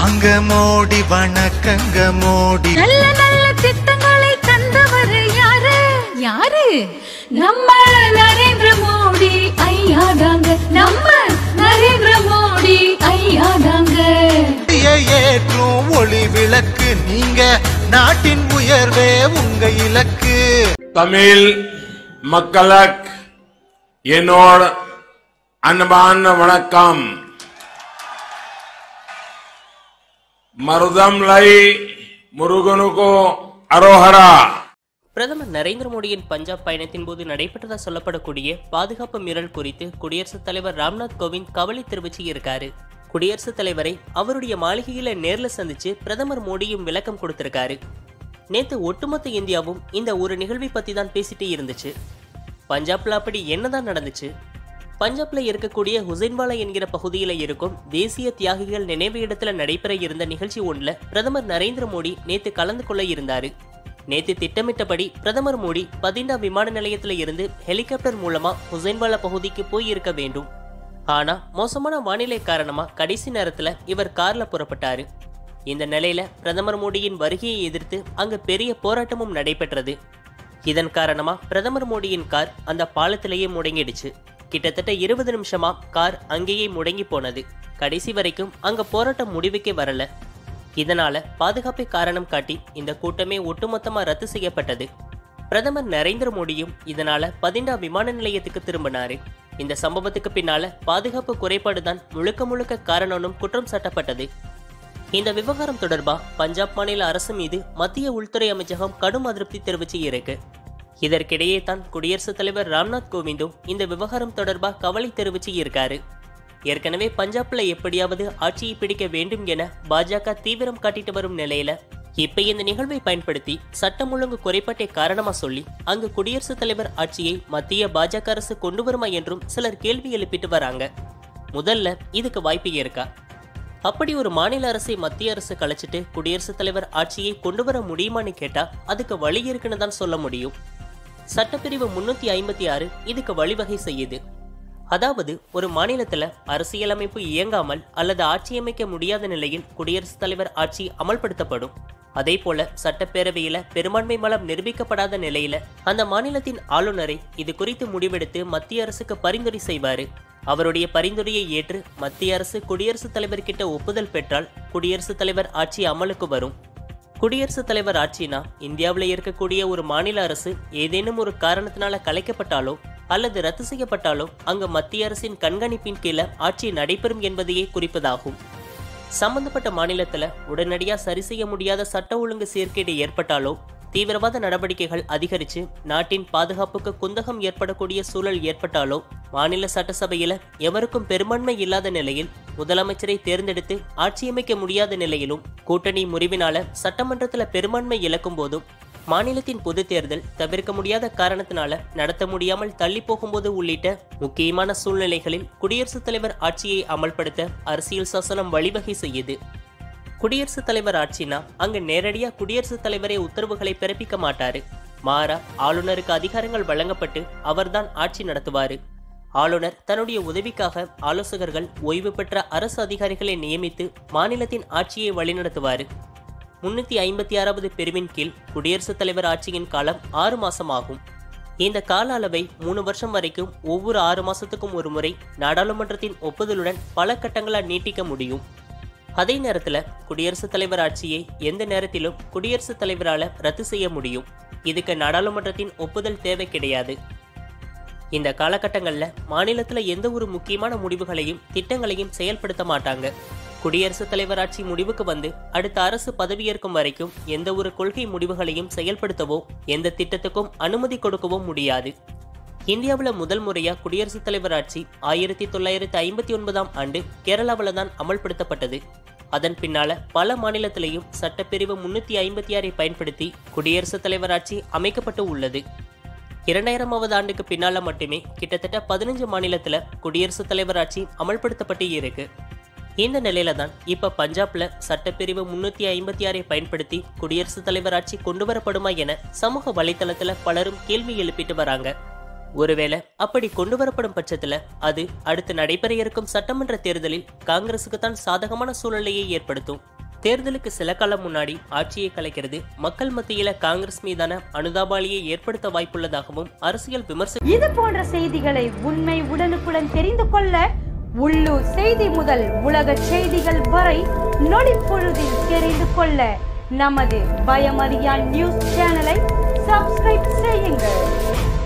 வாங்க மோடி வணக்கங்க மோடி நல்ல நல்ல திட்டங்களை தந்தவர் யாரு யாரு நம்ம நரேந்திர மோடி ஐயாதாங்க நம்ம நரேந்திர மோடி ஐயாதாங்க ஒளியை ஏற்றும் ஒளி விளக்கு நீங்க நாட்டின் உயர்வே உங்க இலக்கு தமிழ் மக்களுக்கு என்னோட அன்பான வணக்கம் மருதம் லை முருகனுக்கு அரோஹரா பிரதமர் நரேந்திர மோடியின் பஞ்சாப் பயணத்தின் போது நடைபெற்றதா சொல்லப்படக்கூடிய பாதுகாப்பு மீறல் குறித்து குடியரசுத் தலைவர் ராம்நாத் கோவிந்த் கவலை தெரிவிச்சு இருக்காரு குடியரசுத் தலைவரை அவருடைய மாளிகையில நேர்ல சந்திச்சு பிரதமர் மோடியும் விளக்கம் கொடுத்திருக்காரு நேத்து ஒட்டுமொத்த இந்தியாவும் இந்த ஒரு நிகழ்வை பத்தி தான் பேசிட்டே இருந்துச்சு பஞ்சாப்ல அப்படி என்னதான் நடந்துச்சு பஞ்சாப்ல இருக்கக்கூடிய ஹுசைன்வாலா என்கிற பகுதியில இருக்கும் தேசிய தியாகிகள் நினைவு இடத்துல நடைபெற இருந்த நிகழ்ச்சி ஒன்றுல பிரதமர் நரேந்திர மோடி நேத்து கலந்து கொள்ள இருந்தாரு நேத்து திட்டமிட்டபடி பிரதமர் மோடி பதிண்டா விமான நிலையத்துல இருந்து ஹெலிகாப்டர் மூலமா ஹுசைன்வாலா பகுதிக்கு போய் இருக்க வேண்டும் ஆனா மோசமான வானிலை காரணமா கடைசி நேரத்துல இவர் கார்ல புறப்பட்டாரு இந்த நிலையில பிரதமர் மோடியின் வருகையை எதிர்த்து அங்கு பெரிய போராட்டமும் நடைபெற்றது இதன் காரணமா பிரதமர் மோடியின் கார் அந்த பாலத்திலேயே முடங்கிடுச்சு கிட்டத்தட்ட இருபது நிமிஷமா கார் அங்கேயே முடங்கி போனது கடைசி வரைக்கும் அங்க போராட்டம் முடிவுக்கே வரல இதனால பாதுகாப்பை காரணம் காட்டி இந்த கூட்டமே ஒட்டுமொத்தமா ரத்து செய்யப்பட்டது பிரதமர் நரேந்திர மோடியும் இதனால பதிண்டா விமான நிலையத்துக்கு திரும்பினாரு இந்த சம்பவத்துக்கு பின்னால பாதுகாப்பு குறைபாடு தான் முழுக்க முழுக்க காரணம்னும் குற்றம் சாட்டப்பட்டது இந்த விவகாரம் தொடர்பா பஞ்சாப் மாநில அரசு மீது மத்திய உள்துறை அமைச்சகம் கடும் அதிருப்தி தெரிவிச்சு இருக்கு இதற்கிடையே தான் குடியரசுத் தலைவர் ராம்நாத் கோவிந்தும் இந்த விவகாரம் தொடர்பா கவலை தெரிவிச்சு இருக்காரு ஏற்கனவே பஞ்சாப்ல எப்படியாவது ஆட்சியை பிடிக்க வேண்டும் என பாஜக தீவிரம் காட்டிட்டு வரும் நிலையில இப்ப இந்த நிகழ்வை பயன்படுத்தி சட்டம் ஒழுங்கு குறைபாட்டை காரணமா சொல்லி அங்கு குடியரசுத் தலைவர் ஆட்சியை மத்திய பாஜக அரசு கொண்டு வருமா என்றும் சிலர் கேள்வி எழுப்பிட்டு வராங்க முதல்ல இதுக்கு வாய்ப்பு இருக்கா அப்படி ஒரு மாநில அரசை மத்திய அரசு கலைச்சிட்டு குடியரசுத் தலைவர் ஆட்சியை கொண்டு வர முடியுமான்னு கேட்டா அதுக்கு வழி இருக்குன்னு தான் சொல்ல முடியும் சட்டப்பிரிவு முன்னூத்தி ஐம்பத்தி ஆறு இதுக்கு வழிவகை செய்யுது அதாவது ஒரு மாநிலத்துல அரசியலமைப்பு இயங்காமல் அல்லது ஆட்சியமைக்க முடியாத நிலையில் குடியரசுத் தலைவர் ஆட்சி அமல்படுத்தப்படும் அதே போல சட்டப்பேரவையில பெரும்பான்மை பலம் நிரூபிக்கப்படாத நிலையில அந்த மாநிலத்தின் ஆளுநரை இது குறித்து முடிவெடுத்து மத்திய அரசுக்கு பரிந்துரை செய்வாரு அவருடைய பரிந்துரையை ஏற்று மத்திய அரசு குடியரசுத் தலைவர் கிட்ட ஒப்புதல் பெற்றால் குடியரசுத் தலைவர் ஆட்சி அமலுக்கு வரும் குடியரசுத் தலைவர் ஆட்சினா இந்தியாவில் இருக்கக்கூடிய ஒரு மாநில அரசு ஏதேனும் ஒரு காரணத்தினால கலைக்கப்பட்டாலோ அல்லது ரத்து செய்யப்பட்டாலோ அங்கு மத்திய அரசின் கண்காணிப்பின் கீழே ஆட்சி நடைபெறும் என்பதையே குறிப்பதாகும் சம்பந்தப்பட்ட மாநிலத்துல உடனடியா சரி செய்ய முடியாத சட்ட ஒழுங்கு சீர்கேடு ஏற்பட்டாலோ தீவிரவாத நடவடிக்கைகள் அதிகரிச்சு நாட்டின் பாதுகாப்புக்கு குந்தகம் ஏற்படக்கூடிய சூழல் ஏற்பட்டாலோ மாநில சட்டசபையில எவருக்கும் பெரும்பான்மை இல்லாத நிலையில் முதலமைச்சரை தேர்ந்தெடுத்து ஆட்சியமைக்க முடியாத நிலையிலும் கூட்டணி முறிவினால சட்டமன்றத்துல பெரும்பான்மை இழக்கும் போதும் மாநிலத்தின் பொது தேர்தல் தவிர்க்க முடியாத காரணத்தினால நடத்த முடியாமல் தள்ளி போகும்போது உள்ளிட்ட முக்கியமான சூழ்நிலைகளில் குடியரசுத் தலைவர் ஆட்சியை அமல்படுத்த அரசியல் சாசனம் வழிவகை செய்யுது குடியரசுத் தலைவர் ஆட்சினா அங்கு நேரடியா குடியரசுத் தலைவரே உத்தரவுகளை பிறப்பிக்க மாட்டாரு மாறா ஆளுநருக்கு அதிகாரங்கள் வழங்கப்பட்டு அவர்தான் ஆட்சி நடத்துவாரு ஆளுநர் தன்னுடைய உதவிக்காக ஆலோசகர்கள் ஓய்வு பெற்ற அரசு அதிகாரிகளை நியமித்து மாநிலத்தின் ஆட்சியை வழிநடத்துவாரு முன்னூத்தி ஐம்பத்தி ஆறாவது பிரிவின் கீழ் குடியரசுத் தலைவர் ஆட்சியின் காலம் ஆறு மாசம் ஆகும் இந்த கால அளவை மூணு வருஷம் வரைக்கும் ஒவ்வொரு ஆறு மாசத்துக்கும் ஒரு முறை நாடாளுமன்றத்தின் ஒப்புதலுடன் பல கட்டங்களா நீட்டிக்க முடியும் அதே நேரத்துல குடியரசுத் தலைவர் ஆட்சியை எந்த நேரத்திலும் குடியரசுத் தலைவரால ரத்து செய்ய முடியும் இதுக்கு நாடாளுமன்றத்தின் ஒப்புதல் தேவை கிடையாது இந்த காலகட்டங்கள்ல மாநிலத்துல எந்த ஒரு முக்கியமான முடிவுகளையும் திட்டங்களையும் செயல்படுத்த மாட்டாங்க குடியரசுத் தலைவர் ஆட்சி முடிவுக்கு வந்து அடுத்த அரசு பதவியேற்கும் வரைக்கும் எந்த ஒரு கொள்கை முடிவுகளையும் செயல்படுத்தவோ எந்த திட்டத்துக்கும் அனுமதி கொடுக்கவோ முடியாது இந்தியாவுல முதல் முறையா குடியரசுத் தலைவர் ஆட்சி ஆயிரத்தி தொள்ளாயிரத்தி ஐம்பத்தி ஒன்பதாம் ஆண்டு கேரளாவில் தான் அமல்படுத்தப்பட்டது அதன் பின்னால பல மாநிலத்திலையும் சட்டப்பிரிவு முன்னூத்தி ஐம்பத்தி ஆறை பயன்படுத்தி குடியரசுத் தலைவர் ஆட்சி அமைக்கப்பட்டு உள்ளது இரண்டாயிரமாவது ஆண்டுக்கு பின்னால மட்டுமே கிட்டத்தட்ட பதினஞ்சு மாநிலத்துல குடியரசுத் தலைவர் ஆட்சி அமல்படுத்தப்பட்டு இருக்கு இந்த நிலையில தான் இப்ப பஞ்சாப்ல சட்டப்பிரிவு முன்னூத்தி ஐம்பத்தி ஆறை பயன்படுத்தி குடியரசுத் தலைவர் ஆட்சி கொண்டு வரப்படுமா என சமூக வலைத்தளத்துல பலரும் கேள்வி எழுப்பிட்டு வராங்க ஒருவேளை அப்படி கொண்டு வரப்படும் பட்சத்துல அது அடுத்து நடைபெற இருக்கும் சட்டமன்ற தேர்தலில் காங்கிரசுக்கு தான் சாதகமான சூழ்நிலையை ஏற்படுத்தும் தேர்தலுக்கு சில காலம் முன்னாடி ஆட்சியை கலைக்கிறது மக்கள் மத்தியில காங்கிரஸ் மீதான அனுதாபாலியை ஏற்படுத்த வாய்ப்புள்ளதாகவும் அரசியல் விமர்சனம் இது போன்ற செய்திகளை உண்மை உடனுக்குடன் தெரிந்து கொள்ள உள்ளூர் செய்தி முதல் உலக செய்திகள் வரை நொடிப்பொழுதில் தெரிந்து கொள்ள நமது பயமறியான் நியூஸ் சேனலை சப்ஸ்கிரைப் செய்யுங்கள்